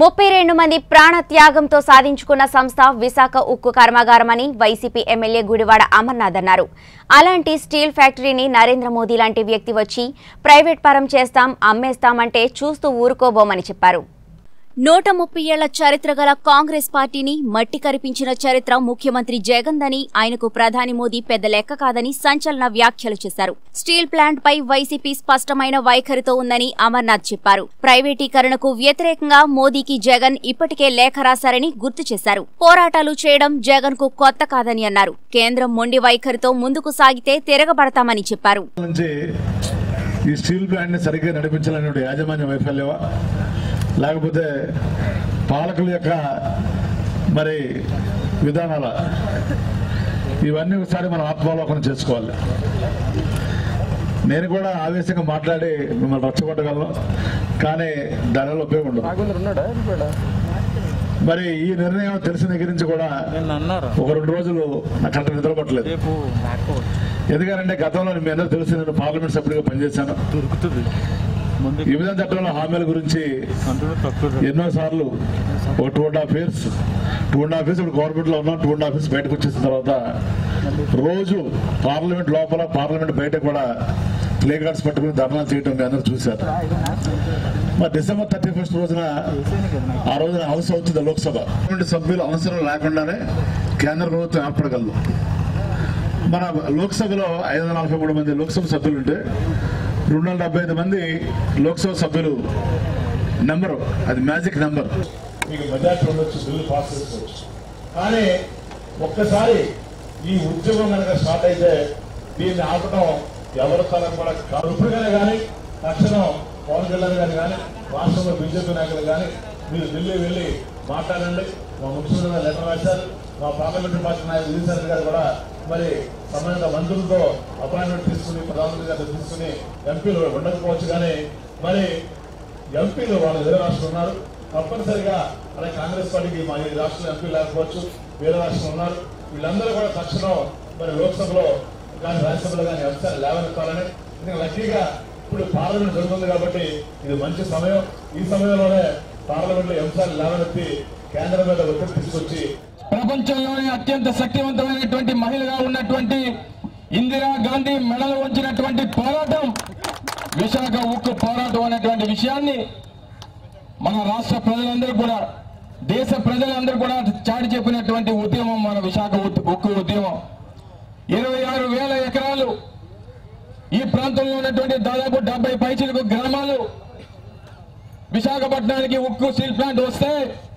ముప్పై రెండు మంది ప్రాణ త్యాగంతో సాధించుకున్న సంస్థ విశాఖ ఉక్కు కర్మాగారమని వైసీపీ ఎమ్మెల్యే గుడివాడ అమర్నాథ్ అన్నారు అలాంటి స్టీల్ ఫ్యాక్టరీని నరేంద్ర మోదీ లాంటి వ్యక్తి వచ్చి ప్రైవేట్ పరం చేస్తాం అమ్మేస్తామంటే చూస్తూ ఊరుకోబోమని చెప్పారు నూట ముప్పై ఏళ్ల చరిత్ర గల కాంగ్రెస్ పార్టీని మట్టి కరిపించిన చరిత్ర ముఖ్యమంత్రి జగన్ దని ఆయనకు ప్రధాని మోదీ పెద్ద లెక్క కాదని సంచలన వ్యాఖ్యలు చేశారు స్టీల్ ప్లాంట్ పై వైసీపీ స్పష్టమైన వైఖరితో ఉందని అమర్నాథ్ చెప్పారు ప్రైవేటీకరణకు వ్యతిరేకంగా మోదీకి జగన్ ఇప్పటికే లేఖ రాశారని గుర్తు చేశారు పోరాటాలు చేయడం జగన్ కు కొత్త కాదని అన్నారు కేంద్రం మొండి వైఖరితో ముందుకు సాగితే తిరగబడతామని చెప్పారు నుంచి ఈ స్టీల్ ప్లాంట్ ని సరిగ్గా నడిపించాలనే యాజమాన్య వైఫల్యమా లేకపోతే పాలకుల యొక్క మరి విధానాల ఇవన్నీ ఒకసారి మనం ఆత్మావలోకనం చేసుకోవాలి నేను కూడా ఆవేశంగా మాట్లాడి మిమ్మల్ని రచ్చగొట్టగలను కానీ దానివల్ల ఉపయోగం ఉండదు రాఘవేంద్ర ఉన్నాడా వెళ్ళిపోయాడా? మరి ఈ నిర్ణయం తెలిసిన దగ్గర నుంచి కూడా నిన్న అన్నారు ఒక రెండు రోజులు నాకు కరెక్ట్ నిద్రపట్టలేదు రేపు ఎందుకంటే గతంలో మీ అందరూ తెలిసి నేను పార్లమెంట్ సభ్యుడిగా పనిచేశాను దొరుకుతుంది ముందు ఈ విధంగా చట్టంలో హామీల గురించి కంట్రోల్ తక్కువ ఎన్నో సార్లు ఒక two and half years two and half years ఇప్పుడు గవర్నమెంట్ లో ఉన్నాం టూ అండ్ హాఫ్ ఇయర్స్ బయటకు వచ్చేసిన తర్వాత రోజు పార్లమెంట్ లోపల పార్లమెంట్ బయట కూడా ప్లే కార్డ్స్ పట్టుకుని ధర్నా చేయడం మీ అందరూ చూశారు మరి డిసెంబర్ థర్టీ ఫస్ట్ రోజున ఆ రోజున హౌస్ అవుతుంది లోక్సభ పార్లమెంట్ సభ్యులు అవసరం లేకుండానే కేంద్ర ప్రభుత్వం ఏర్పడగలదు మన లోక్సభలో ఐదు వందల నలభై మూడు మంది లోక్సభ సభ్యులు ఉంటే రెండు వందల డెబ్బై ఐదు మంది లోక్సభ సభ్యులు నెంబరు అది మ్యాజిక్ నెంబర్ మీకు మెజార్టీ ఉండొచ్చు బిల్లు పాస్ చేసుకోవచ్చు కానీ ఒక్కసారి ఈ ఉద్యమం కనుక స్టార్ట్ అయితే దీన్ని ఆపడం ఎవరి తరం కూడా కాదు ఇప్పుడుగానే కానీ తక్షణం పవన్ కళ్యాణ్ గారు కానీ రాష్ట్రంలో బీజేపీ నాయకులు కానీ మీరు ఢిల్లీ వెళ్ళి మాట్లాడండి మా ముఖ్యమంత్రి గారు లెటర్ రాశారు మా పార్లమెంటరీ పార్టీ నాయకులు విజయసాయి గారు కూడా మరి సంబంధిత మంత్రులతో అపాయింట్మెంట్ తీసుకుని ప్రధానమంత్రి గారితో తీసుకుని ఎంపీలు ఉండకపోవచ్చు కానీ మరి ఎంపీలు వాళ్ళు వేరే రాష్ట్రం ఉన్నారు తప్పనిసరిగా అలాగే కాంగ్రెస్ పార్టీకి మా ఈ రాష్ట్రంలో ఎంపీ లేకపోవచ్చు వేరే రాష్ట్రం ఉన్నారు వీళ్ళందరూ కూడా తక్షణం మరి లోక్సభలో కానీ రాజ్యసభలో కానీ అంశాలు లేవనెత్తాలని ఎందుకంటే లక్కీగా ఇప్పుడు పార్లమెంట్ జరుగుతుంది కాబట్టి ఇది మంచి సమయం ఈ సమయంలోనే పార్లమెంట్ లో అంశాలు లేవనెత్తి కేంద్రం మీద ఒత్తిడి తీసుకొచ్చి ప్రపంచంలోనే అత్యంత శక్తివంతమైనటువంటి మహిళగా ఉన్నటువంటి ఇందిరా గాంధీ మెడలు వంచినటువంటి పోరాటం విశాఖ ఉక్కు పోరాటం అనేటువంటి విషయాన్ని మన రాష్ట్ర ప్రజలందరూ కూడా దేశ ప్రజలందరూ కూడా చాటి చెప్పినటువంటి ఉద్యమం మన విశాఖ ఉక్కు ఉక్కు ఉద్యమం ఇరవై ఆరు వేల ఎకరాలు ఈ ప్రాంతంలో ఉన్నటువంటి దాదాపు డెబ్బై పైచిలకు గ్రామాలు విశాఖపట్నానికి ఉక్కు స్టీల్ ప్లాంట్ వస్తే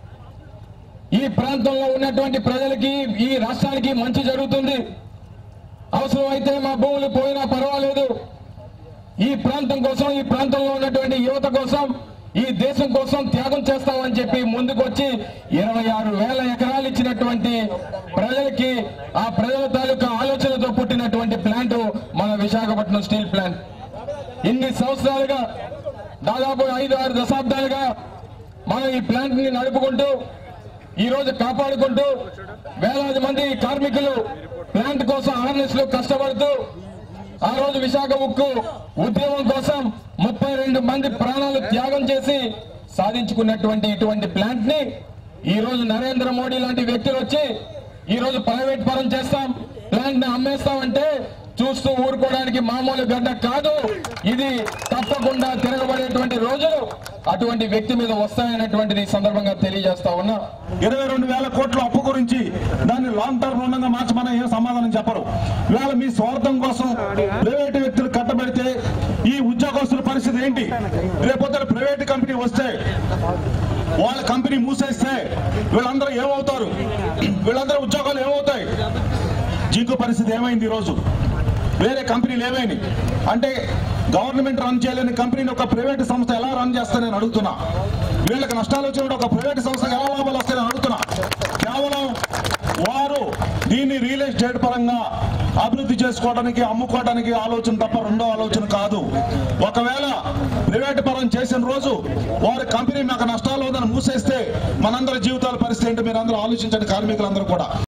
ఈ ప్రాంతంలో ఉన్నటువంటి ప్రజలకి ఈ రాష్ట్రానికి మంచి జరుగుతుంది అవసరమైతే మా భూములు పోయినా పర్వాలేదు ఈ ప్రాంతం కోసం ఈ ప్రాంతంలో ఉన్నటువంటి యువత కోసం ఈ దేశం కోసం త్యాగం చేస్తామని చెప్పి ముందుకొచ్చి ఇరవై ఆరు వేల ఎకరాలు ఇచ్చినటువంటి ప్రజలకి ఆ ప్రజల తాలూకా ఆలోచనతో పుట్టినటువంటి ప్లాంట్ మన విశాఖపట్నం స్టీల్ ప్లాంట్ ఇన్ని సంవత్సరాలుగా దాదాపు ఐదు ఆరు దశాబ్దాలుగా మనం ఈ ప్లాంట్ ని నడుపుకుంటూ ఈ రోజు కాపాడుకుంటూ వేలాది మంది కార్మికులు ప్లాంట్ కోసం అవేర్నెస్ లో కష్టపడుతూ ఆ రోజు విశాఖ ఉక్కు ఉద్యమం కోసం ముప్పై రెండు మంది ప్రాణాలు త్యాగం చేసి సాధించుకున్నటువంటి ఇటువంటి ప్లాంట్ ని ఈ రోజు నరేంద్ర మోడీ లాంటి వ్యక్తులు వచ్చి ఈ రోజు ప్రైవేట్ పరం చేస్తాం ప్లాంట్ ని అమ్మేస్తామంటే చూస్తూ ఊరుకోవడానికి మామూలు గడ్డ కాదు ఇది తప్పకుండా తిరగబడేటువంటి రోజులు అటువంటి వ్యక్తి మీద వస్తాయనేటువంటిది ఈ సందర్భంగా తెలియజేస్తా ఉన్నా ఇరవై రెండు వేల కోట్ల అప్పు గురించి దాన్ని లాంగ్ టర్మ్ రుణంగా మార్చమని ఏం సమాధానం చెప్పరు ఇవాళ మీ స్వార్థం కోసం ప్రైవేటు వ్యక్తులు కట్టబెడితే ఈ ఉద్యోగస్తుల పరిస్థితి ఏంటి రేపొద్దున ప్రైవేట్ కంపెనీ వస్తే వాళ్ళ కంపెనీ మూసేస్తే వీళ్ళందరూ ఏమవుతారు వీళ్ళందరూ ఉద్యోగాలు ఏమవుతాయి జింకు పరిస్థితి ఏమైంది ఈరోజు వేరే కంపెనీలు ఏమైంది అంటే గవర్నమెంట్ రన్ చేయలేని కంపెనీని ఒక ప్రైవేట్ సంస్థ ఎలా రన్ చేస్తారని నేను అడుగుతున్నా వీళ్ళకి నష్టాలు వచ్చినప్పుడు ఒక ప్రైవేట్ సంస్థకు ఎలా లాభాలు వస్తాయని అడుగుతున్నా కేవలం వారు దీన్ని రియల్ ఎస్టేట్ పరంగా అభివృద్ధి చేసుకోవడానికి అమ్ముకోవడానికి ఆలోచన తప్ప రెండో ఆలోచన కాదు ఒకవేళ ప్రైవేట్ పరం చేసిన రోజు వారి కంపెనీ మాకు నష్టాలు ఉందని మూసేస్తే మనందరి జీవితాల పరిస్థితి ఏంటో మీరు అందరూ ఆలోచించండి కార్మికులందరూ కూడా